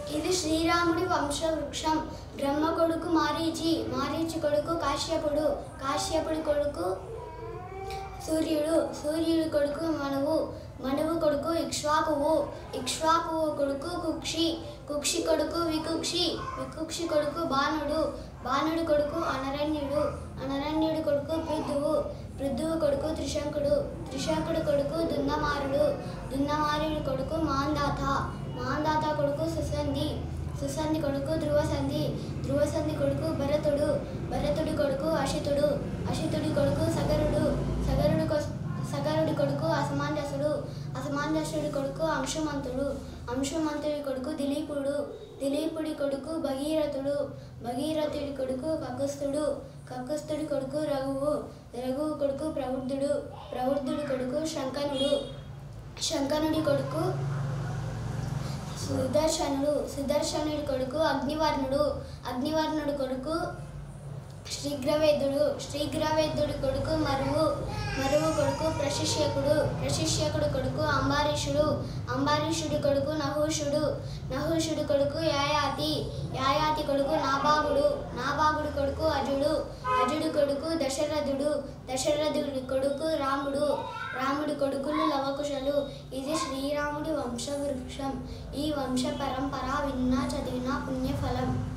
ఇది శ్రీరాముడి వంశవృక్షం బ్రహ్మ కొడుకు మారీచి మారీచి కొడుకు కాశ్యపుడు కాశ్యపుడి కొడుకు సూర్యుడు సూర్యుడి కొడుకు మనువు మనువు కొడుకు ఇక్ష్వాకువు ఇక్ష్వాకువు కొడుకు కుక్షి కుక్షి కొడుకు వికుక్షి వికుక్షి కొడుకు బాణుడు బాణుడి కొడుకు అనరణ్యుడు అనరణ్యుడి కొడుకు పృథువు పృథువు కొడుకు త్రిశంకుడు త్రిశంకుడు కొడుకు దున్నమారుడు దున్నమారుడి కొడుకు మాందాత మాందాత కొడుకు సుసంధి సుసంధి కొడుకు ధ్రువసంధి ధ్రువసంధి కొడుకు భరతుడు భరతుడి కొడుకు అషితుడు అషితుడి కొడుకు సగరుడు సగరుడి కొ- సగరుడి కొడుకు అసమంజసుడు అసమంజసుడి కొడుకు అంశుమంతుడు అంశుమంతుడి కొడుకు దిలీపుడు దిలీపుడి కొడుకు భగీరథుడు భగీరథుడి కొడుకు కకుస్తుడు కకుస్తుడి కొడుకు రఘువు రఘువు కొడుకు ప్రవృద్ధుడు ప్రవృద్ధుడి కొడుకు శంకనుడు శంకనుడి కొడుకు సుదర్శనుడు సుదర్శనుడి కొడుకు అగ్నివర్ణుడు అగ్నివర్ణుడి కొడుకు శ్రీగ్రవేదుడు శ్రీగ్రవేదుడి కొడుకు మరువు మరువు కొడుకు ప్రశిష్యకుడు ప్రశిష్యకుడు కొడుకు అంబారీషుడు అంబారీషుడి కొడుకు నహూషుడు నహూషుడి కొడుకు యాయాతి యాయాతి కొడుకు నాభాగుడు నాభాగుడి కొడుకు అజుడు అజుడి కొడుకు దశరథుడు దశరథుడి కొడుకు రాముడు రాముడి కొడుకులు లవకుశలు ఇది శ్రీరాముడి వంశవృక్షం ఈ వంశ పరంపర విన్నా చదివిన పుణ్యఫలం